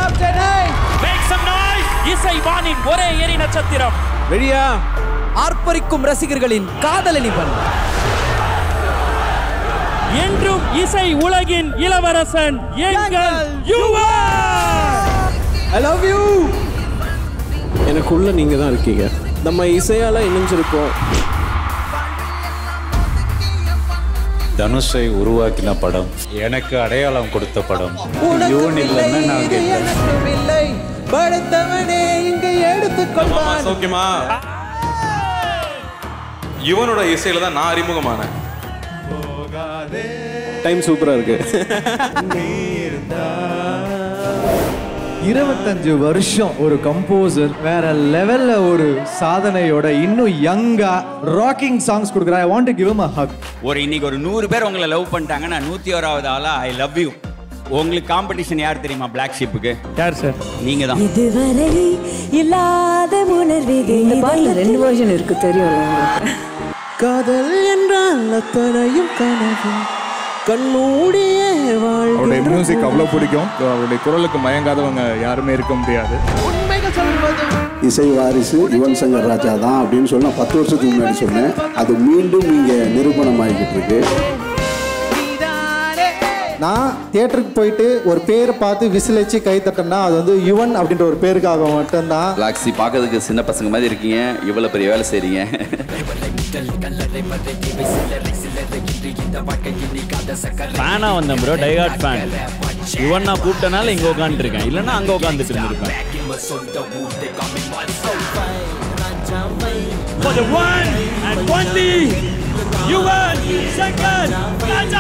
அப் Chennai Make some noise! இசை வானின் ஒரே எரி நட்சத்திரம் ரெடியா ஆர்ப்பரிக்கும் ரசிகர்களின் காதலனிவன் என்றும் இசை உலகின் இளவரசன் எங்கள் யுவன் ஐ லவ் யூ எனக்குள்ள நீங்க தான் இருக்கீங்க நம்ம இசையால இணைஞ்சிருக்கோம் தனுஷை உருவாக்கின படம் எனக்கு அடையாளம் கொடுத்த படம் யுவன் இல்லைன்னா நாங்க இல்லை எனக்கு இல்லை படைத்தவனே இங்கு எடுத்துக்கொள்வான் சௌக்கியமா யுவனோட இசையில தான் நான் அறிமுகமானேன் டைம் சூப்பரா இருக்கு இருபத்தஞ்சு வருஷம் ஒரு கம்போசர் வேற லெவல்ல ஒரு சாதனையோட இன்னும் யங்கா ராக்கிங் சாங்ஸ் கொடுக்குறா I want to give a hug ஒரு இன்னைக்கு ஒரு நூறு பேர் உங்களை லவ் பண்ணிட்டாங்க நான் நூத்தி ஓராவது ஆளா ஐ லவ் யூ உங்களுக்கு காம்படிஷன் யார் தெரியுமா பிளாக் ஷிப்புக்கு யார் சார் நீங்க தான் இதுவரை இல்லாத உணர்வு இந்த பாட்டுல ரெண்டு வருஷன் இருக்கு தெரியும்ல உங்களுக்கு காதல் என்றால் அத்தனையும் கனவு கண்மூடிய அவருடைய மியூசிக் அவ்வளோ பிடிக்கும் அவருடைய குரலுக்கு மயங்காதவங்க யாருமே இருக்க முடியாது உண்மைகள் சொல்வதும் இசை வாரிசு யுவன் சங்கர் ராஜா தான் அப்படின்னு சொல்லி நான் பத்து வருஷத்துக்கு முன்னாடி சொன்னேன் அது மீண்டும் இங்கே நிரூபணம் ஆகிக்கிட்டு இருக்கு நான் தியேட்டருக்கு போயிட்டு ஒரு பேரை பார்த்து விசில் வச்சு கை தட்டேன்னா அது வந்து யுவன் அப்படின்ற ஒரு பேருக்காக மட்டும்தான் பிளாக்ஸி பார்க்கறதுக்கு சின்ன பசங்க மாதிரி இருக்கீங்க இவ்வளோ பெரிய வேலை செய்றீங்க ஃபேனா வந்தேன் ப்ரோ டைகாட் ஃபேன் யுவன் நான் கூப்பிட்டனால இங்க உட்காந்துருக்கேன் இல்லைன்னா அங்க உட்காந்துட்டு இருந்திருப்பேன் For the one and only Yuvan Shankar ராஜா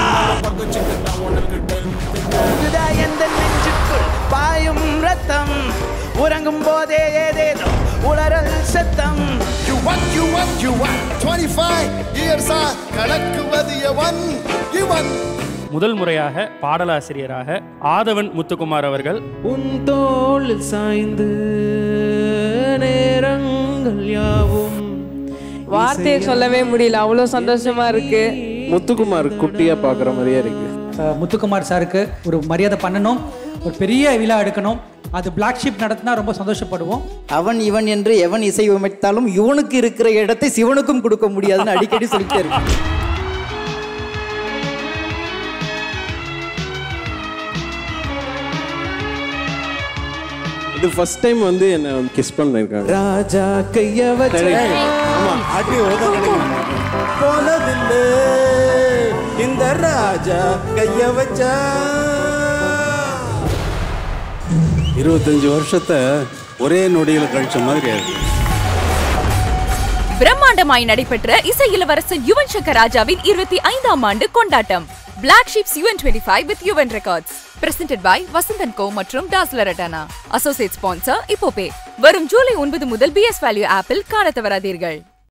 எந்த நெஞ்சுக்குள் பாயும் ரத்தம் உறங்கும் போதே ஏதேதோ உளறல் சத்தம் யுவன் யுவன் யுவன் 25 இயர்ஸா கணக்குவது யுவன் யுவன் முதல் முறையாக பாடலாசிரியராக ஆதவன் முத்துக்குமார் அவர்கள் உன் தோளில் சாய்ந்து நேரங்கள் யாவும் வார்த்தையை சொல்லவே முடியல அவ்வளவு சந்தோஷமா இருக்கு முத்துக்குமார் குட்டியா பாக்குற மாதிரியே இருக்கு முத்துக்குமார் சாருக்கு ஒரு மரியாதை பண்ணணும் ஒரு பெரிய விழா எடுக்கணும் அது பிளாக் ஷிப் நடத்தினா ரொம்ப சந்தோஷப்படுவோம் அவன் இவன் என்று எவன் இசை அமைத்தாலும் இவனுக்கு இருக்கிற இடத்தை சிவனுக்கும் கொடுக்க முடியாதுன்னு அடிக்கடி சொல்லிட்டே இருக்கு இது ஃபர்ஸ்ட் டைம் வந்து என்ன கிஸ் பண்ணிருக்காங்க ராஜா கைய வச்ச ஆமா அடி போனதில்லை இந்த ராஜா கைய வச்சா இருபத்தஞ்சு வருஷத்தை ஒரே நொடியில் கழிச்ச மாதிரி இருக்கு பிரம்மாண்டமாய் நடைபெற்ற இசை இளவரசன் யுவன் சங்கர் ராஜாவின் இருபத்தி ஐந்தாம் ஆண்டு கொண்டாட்டம் black sheeps Yuvan twenty five with Yuvan records presented by Vasanth and Co மற்றும் டாஸ்லர் அட்டானா அசோசியேட் ஸ்பான்சர் இப்போபே வரும் ஜூலை ஒன்பது முதல் பிஎஸ் வேல்யூ ஆப்பில் காண தவறாதீர்கள்